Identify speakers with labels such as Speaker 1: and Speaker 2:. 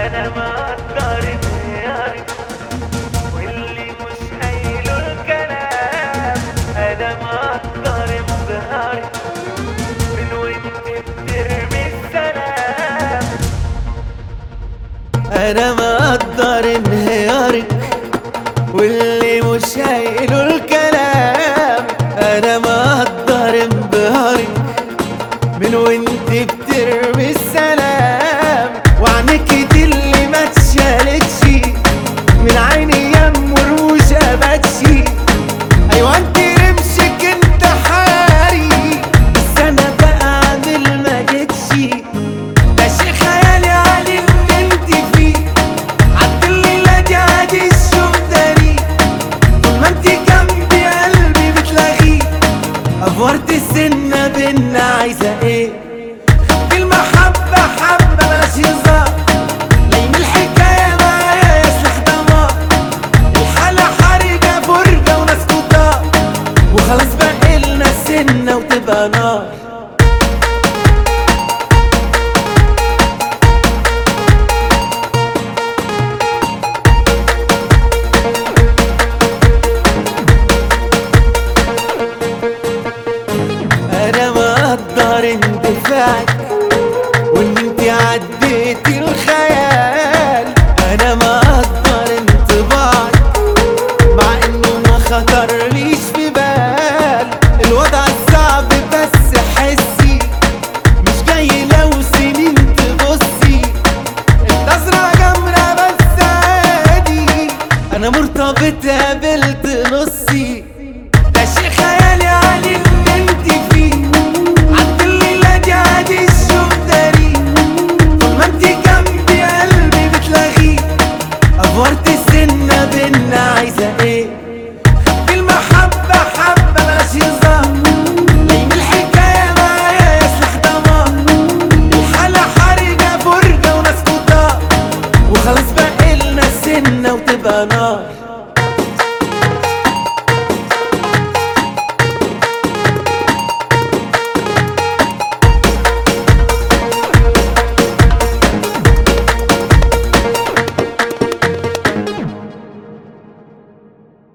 Speaker 1: انا ما اقدر انهيارك واللي مش قايله الكلام انا ما اقدر انبهارك من وانت بترمي السلام
Speaker 2: انا ما اقدر انهيارك واللي مش هيقولوا الكلام انا ما اقدر انبهارك من وانت بترمي السلام وعنك دي اللي ما اتشالتش من عيني يم ورموش اباتشي ايوه انت رمشك انت حاري بس انا بقى عامل ما جيتش ده شي خيالي علي ان انت فيه عد الليلة دي عادي الشوق داري طول ما انت جنبي قلبي بتلاغيه افورت السنة بينا عايزة ايه المحبة حبة بلاش هزار لين الحكاية معايا يا سلاح دمار الحالة حرجة فرجة وناس كتار وخلاص بقالنا سنة وتبقى نار انا ما اقدر اندفاعك وان انت عديتي الخيال انا ما اقدر انطباعك مع انه ما خطرليش في بال الوضع صعب بس حسي مش جاي لو سنين تبصي النظرة جمرة بس عادي انا مرتبط قابلت نصي ده شي خيالي علي ان انت فيه عد الليلة دي عادي الشوق داري طول ما انت جنبي قلبي بتلاغيه افورت السنة بينا عايزة ايه المحبة حبة بلاش هزار لين الحكاية معايا يا سلاح دمار الحالة حرجة فرجة وناس كتار وخلاص بقالنا سنة وتبقى نار